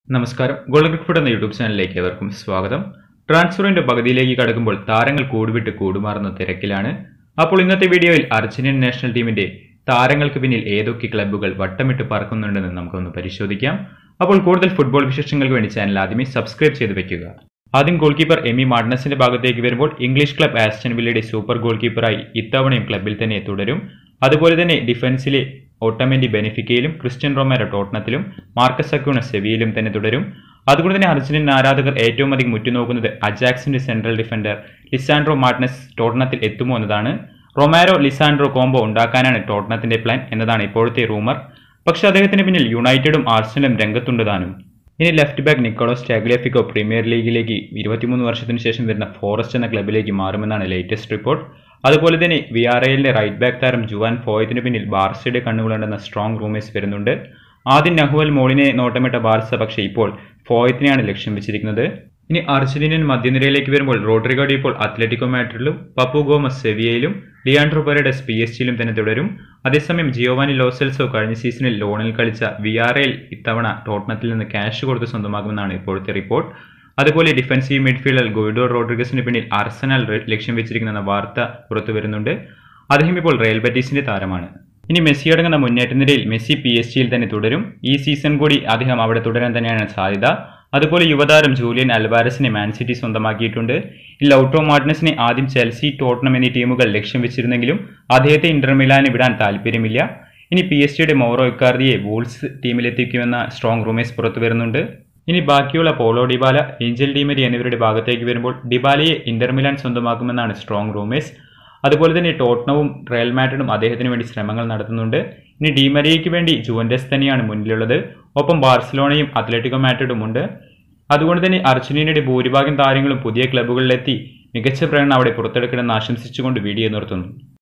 നമസ്കാരം gold cricket എന്ന YouTube ചാനലിലേക്ക് ഏവർക്കും സ്വാഗതം ട്രാൻസ്ഫറിന്റെ പകുതിയിലേക്ക് കടക്കുമ്പോൾ താരങ്ങൾ കൂടുവിട്ട് കൂടുമാറുന്ന തിരക്കിലാണ് അപ്പോൾ ഇന്നത്തെ വീഡിയോയിൽ അർജന്റീൻ നാഷണൽ ടീമിന്റെ താരങ്ങൾക്ക് പിന്നിൽ ഏതൊക്കെ ക്ലബ്ബുകൾ വട്ടമിട്ട് പറക്കുന്നുണ്ടെന്ന് നമുക്കൊന്ന് പരിശോധിക്കാം അപ്പോൾ കൂടുതൽ ഫുട്ബോൾ വിശേഷങ്ങൾക്ക് വേണ്ടി ചാനൽ ആദ്യമേ സബ്സ്ക്രൈബ് ചെയ്ത് വെക്കുക ആദ്യം ഗോൾ കീപ്പർ എമി മാർഡനസിന്റെ ഭാഗത്തേക്ക് വരുമ്പോൾ ഇംഗ്ലീഷ് ക്ലബ് ആസ്റ്റൺ വില്ലയുടെ സൂപ്പർ ഗോൾ കീപ്പറായി ഇത്തവണയും ക്ലബിൽ തന്നെ തുടരും അതുപോലെ തന്നെ ഡിഫൻസിലെ ഓട്ടമെന്റി ബെനിഫിക്കയിലും ക്രിസ്ത്യൻ റൊമാരോ ടോട്ടനത്തിലും മാർക്കസ് അക്യൂണ സെവിയിലും തന്നെ തുടരും അതുകൊണ്ട് തന്നെ അർജന്റീൻ ആരാധകർ ഏറ്റവും അധികം ഉറ്റുനോക്കുന്നത് അജാക്സിന്റെ സെൻട്രൽ ഡിഫൻഡർ ലിസാൻഡ്രോ മാർട്ടിനസ് ടോട്ടനത്തിൽ എത്തുമോ എന്നതാണ് റൊമാരോ ലിസാൻഡ്രോ കോംബോ ഉണ്ടാക്കാനാണ് ടോട്ടനത്തിന്റെ പ്ലാൻ എന്നതാണ് ഇപ്പോഴത്തെ റൂമർ പക്ഷേ അദ്ദേഹത്തിന് പിന്നിൽ യുണൈറ്റഡും ആർസണലും രംഗത്തുണ്ട് താനും ഇനി left back Nicolas Tagliafico premier ലീഗിലേക്ക് ഇരുപത്തിമൂന്ന് വർഷത്തിന് ശേഷം വരുന്ന ഫോറസ്റ്റ് എന്ന ക്ലബിലേക്ക് മാറുമെന്നാണ് ലേറ്റസ്റ്റ് റിപ്പോർട്ട് അതുപോലെ തന്നെ വി ആർ എല്ലിന്റെ റൈറ്റ് ബാക്ക് താരം ജുവാൻ ഫോയത്തിന് പിന്നിൽ ബാർസയുടെ കണ്ണുകളുണ്ടെന്ന സ്ട്രോങ് റൂമേഴ്സ് വരുന്നുണ്ട് ആദ്യം നഹുവൽ മോളിനെ നോട്ടമിട്ട ബാർസ പക്ഷേ ഇപ്പോൾ ഫോയത്തിനെയാണ് ലക്ഷ്യം വെച്ചിരിക്കുന്നത് ഇനി അർജന്റീനൻ മധ്യനിരയിലേക്ക് വരുമ്പോൾ റോഡ്രിഗോ ഇപ്പോൾ അത്ലറ്റിക്കോ മാഡ്രിഡിലും പപ്പു ഗോമസ് സെവിയയിലും ലിയാൻഡ്രോ പെരഡസ് പി എസ് ജിയിലും തന്നെ തുടരും അതേസമയം ജിയോവാനി ലോസെൽസോ കഴിഞ്ഞ സീസണിൽ ലോണിൽ കളിച്ച വി ആർ എൽ ഇത്തവണ ടോട്ടനത്തിൽ നിന്ന് ക്യാഷ് കൊടുത്ത് സ്വന്തമാകുമെന്നാണ് ഇപ്പോഴത്തെ റിപ്പോർട്ട് അതുപോലെ ഡിഫൻസീവ് മിഡ്ഫീൽഡർ ഗോയിഡോ റോഡ്രിഗസിന് പിന്നിൽ അർസനൽ ലക്ഷ്യം വെച്ചിരിക്കുന്ന വാർത്ത പുറത്തു വരുന്നുണ്ട് അദ്ദേഹം ഇപ്പോൾ റയൽ ബറ്റീസിന്റെ താരമാണ് ഇനി മെസ്സി അടങ്ങുന്ന മുന്നേറ്റ നിരയിൽ മെസ്സി പി എസ് ജിയിൽ തന്നെ തുടരും ഈ സീസൺ കൂടി അദ്ദേഹം അവിടെ തുടരാൻ തന്നെയാണ് സാധ്യത അതുപോലെ യുവതാരം ജൂലിയൻ അൽവാരസിനെ മാൻ സിറ്റി സ്വന്തമാക്കിയിട്ടുണ്ട് ഈ ലൗട്ടോ മാർട്ടിനസിനെ ആദ്യം ചെൽസി ടോട്ടനം എന്നീ ടീമുകൾ ലക്ഷ്യം വെച്ചിരുന്നെങ്കിലും അദ്ദേഹത്തെ ഇന്റർ മിലാന് വിടാൻ താല്പര്യമില്ല ഇനി പി എസ് ജിയുടെ മൗറോ ഇക്കാർദിയെ വൂൾസ് ടീമിലെത്തിക്കുമെന്ന സ്ട്രോങ് റൂമേഴ്സ് പുറത്തു വരുന്നുണ്ട് ഇനി ബാക്കിയുള്ള പോളോ ഡിബാല ഏഞ്ചൽ ഡിമരി എന്നിവരുടെ ഭാഗത്തേക്ക് വരുമ്പോൾ ഡിബാലയെ ഇന്റർ മിലാൻ സ്വന്തമാക്കുമെന്നാണ് സ്ട്രോങ് റൂമേഴ്സ് അതുപോലെ തന്നെ ടോട്ട്നവും റയൽ മാഡ്രിഡും അദ്ദേഹത്തിന് വേണ്ടി ശ്രമങ്ങൾ നടത്തുന്നുണ്ട് ഇനി ഡിമരിയയ്ക്ക് വേണ്ടി ജുവൻഡസ് തന്നെയാണ് മുന്നിലുള്ളത് ഒപ്പം ബാർസലോണയും അത്ലറ്റിക്കോ മാഡ്രിഡും ഉണ്ട് അതുകൊണ്ട് തന്നെ അർജന്റീനയുടെ ഭൂരിഭാഗം താരങ്ങളും പുതിയ ക്ലബ്ബുകളിലെത്തി മികച്ച പ്രകടനം അവിടെ പുറത്തെടുക്കണമെന്ന് ആശംസിച്ചുകൊണ്ട് വീഡിയോ നിർത്തുന്നു